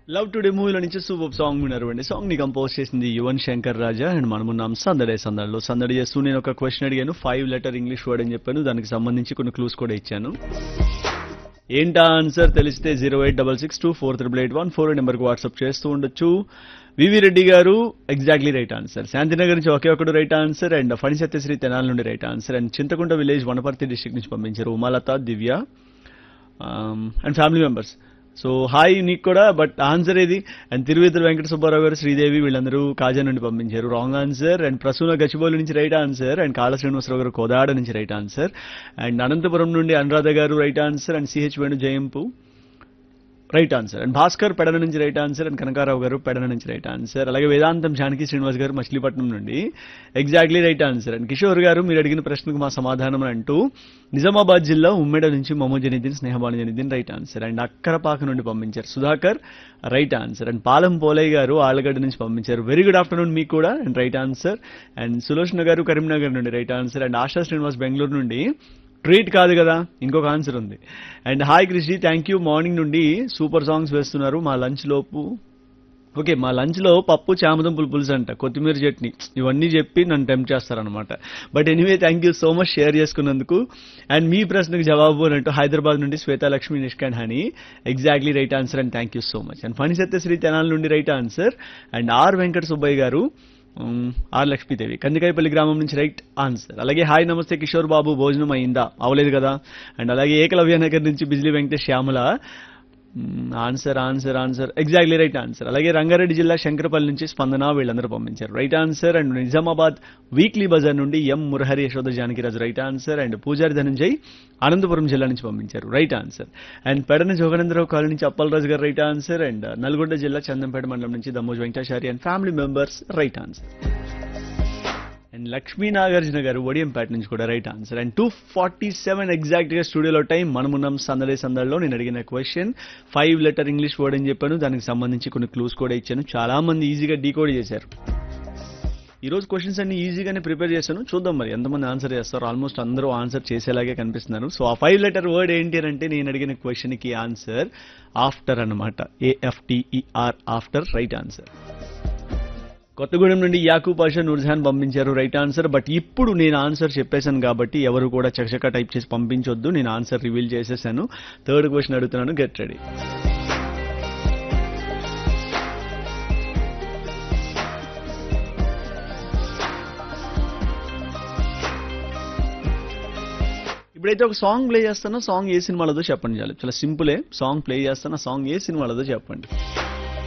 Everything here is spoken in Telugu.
లవ్ టుడే మూవీలో నుంచి సూపర్ సాంగ్ విన్నారు అండి సాంగ్ ని కంపోజ్ చేసింది యువన్ శంకర్ రాజా అండ్ మనమున్నాం సందడే సందడిలో సందడి చేస్తూ నేను ఒక క్వశ్చన్ అడిగాను ఫైవ్ లెటర్ ఇంగ్లీష్ వర్డ్ అని చెప్పాను దానికి సంబంధించి కొన్ని క్లూస్ కూడా ఇచ్చాను ఏంటా ఆన్సర్ తెలిస్తే zero eight double six two four triple eight one four నెంబర్కి వాట్సాప్ చేస్తూ ఉండొచ్చు వివి రెడ్డి గారు ఎగ్జాక్ట్లీ రైట్ ఆన్సర్ శాంతినగర్ నుంచి ఒకే ఒకటి right answer and Phani Satyasri Tenala నుండి right answer and Chintakunta village Wanaparthy district నుంచి పంపించారు Umalatha Divya and family members so hi నీకు కూడా బట్ ఆన్సర్ ఏది అండ్ తిరువేతులు వెంకట సుబ్బారావు గారు శ్రీదేవి వీళ్ళందరూ కాజా నుండి పంపించారు wrong answer and Prasuna Gachibowli నుంచి రైట్ ఆన్సర్ అండ్ కాళ శ్రీనివాసరావు గారు కోదాడ నుంచి రైట్ ఆన్సర్ అండ్ అనంతపురం నుండి Anuradha garu right answer and CH Venu Jayampu right answer and Bhaskar Pedana నుంచి రైట్ ఆన్సర్ అండ్ కనకారావు గారు పెడన నుంచి రైట్ ఆన్సర్ అలాగే వేదాంతం జానకి శ్రీనివాస్ గారు మచిలీపట్నం నుండి exactly right answer and Kishore garu మీరు అడిగిన ప్రశ్నకు మా సమాధానం అంటూ నిజామాబాద్ జిల్లా ఉమ్మెడ నుంచి Mohammed Janeeddin Snehabanu Janeeddin right answer and Akkarapaka నుండి పంపించారు Sudhakar right answer and Palam Polaiah garu Allagadda నుంచి పంపించారు వెరీ గుడ్ ఆఫ్టర్నూన్ మీకు కూడా and right answer and Sulochana garu Karimnagar నుండి right answer and Asha Srinivas Bengaluru నుండి ట్రీట్ కాదు కదా ఇంకొక ఆన్సర్ ఉంది and hi Krishi thank you morning నుండి సూపర్ సాంగ్స్ వేస్తున్నారు మా లంచ్ లోపు ఓకే మా లంచ్ లో పప్పు చామదుంపుల పులుసు అంట కొత్తిమీర చట్నీ ఇవన్నీ చెప్పి నన్ను టెంప్ట్ చేస్తారనమాట but anyway thank you so much share చేసుకున్నందుకు అండ్ మీ ప్రశ్నకు జవాబు అన్నట్టు హైదరాబాద్ నుండి Swethalakshmi Nishkand honey exactly right answer and thank you so much and Phani Satyasri Tenala నుండి right answer and R Venkata Subbaiah garu um, are Lakshmidevi Kandikayapalli గ్రామం నుంచి రైట్ ఆన్సర్ అలాగే హాయ్ నమస్తే కిషోర్ బాబు భోజనం అయిందా అవలేదు కదా అండ్ అలాగే ఏకలవ్య నగర్ నుంచి Bijli Venkatesh Shyamala answer answer answer exactly right answer అలాగే రంగారెడ్డి జిల్లా శంకరపల్లి నుంచి స్పందన వీళ్ళందరూ పంపించారు right answer and Nizamabad weekly bazaar నుండి M Murahari Yashoda Janakiraju right answer and Pujari Dhananjay Anantapuram జిల్లా నుంచి పంపించారు right answer and Pedana Joganendrarao colony నుంచి అప్పలరాజు గారు రైట్ ఆన్సర్ అండ్ నల్గొండ జిల్లా చందంపేట మండలం నుంచి Dammoj Venkatachari and family members right answer and Lakshmi Nagarjuna garu Odiyampet నుంచి కూడా right answer and two forty seven exact గా స్టూడియోలో టైం మనమున్నాం సందడే సందడిలో నేను అడిగిన question five letter English word అని చెప్పాను దానికి సంబంధించి కొన్ని క్లూస్ కూడా ఇచ్చాను చాలా మంది ఈజీగా డీకోడ్ చేశారు ఈ రోజు క్వశ్చన్స్ అన్ని ఈజీగానే ప్రిపేర్ చేశాను చూద్దాం మరి ఎంతమంది ఆన్సర్ చేస్తారు ఆల్మోస్ట్ అందరూ ఆన్సర్ చేసేలాగే కనిపిస్తున్నారు సో ఆ ఫైవ్ లెటర్ వర్డ్ ఏంటి అని అంటే నేను అడిగిన క్వశ్చన్ కి ఆన్సర్ ఆఫ్టర్ అనమాట A F T E R after right answer Kothagudem నుండి యాకూ పాషా నూర్జహాన్ పంపించారు రైట్ ఆన్సర్ బట్ ఇప్పుడు నేను ఆన్సర్ చెప్పేశాను కాబట్టి ఎవరు కూడా చకచక టైప్ చేసి పంపించొద్దు నేను ఆన్సర్ రివీల్ చేసేసాను థర్డ్ క్వశ్చన్ అడుగుతున్నాను గెట్ రెడీ ఇప్పుడైతే ఒక సాంగ్ ప్లే చేస్తాను సాంగ్ ఏ సినిమాలదో చెప్పండి చాలు చాలా సింపులే సాంగ్ ప్లే చేస్తాను సాంగ్ ఏ సినిమాలదో చెప్పండి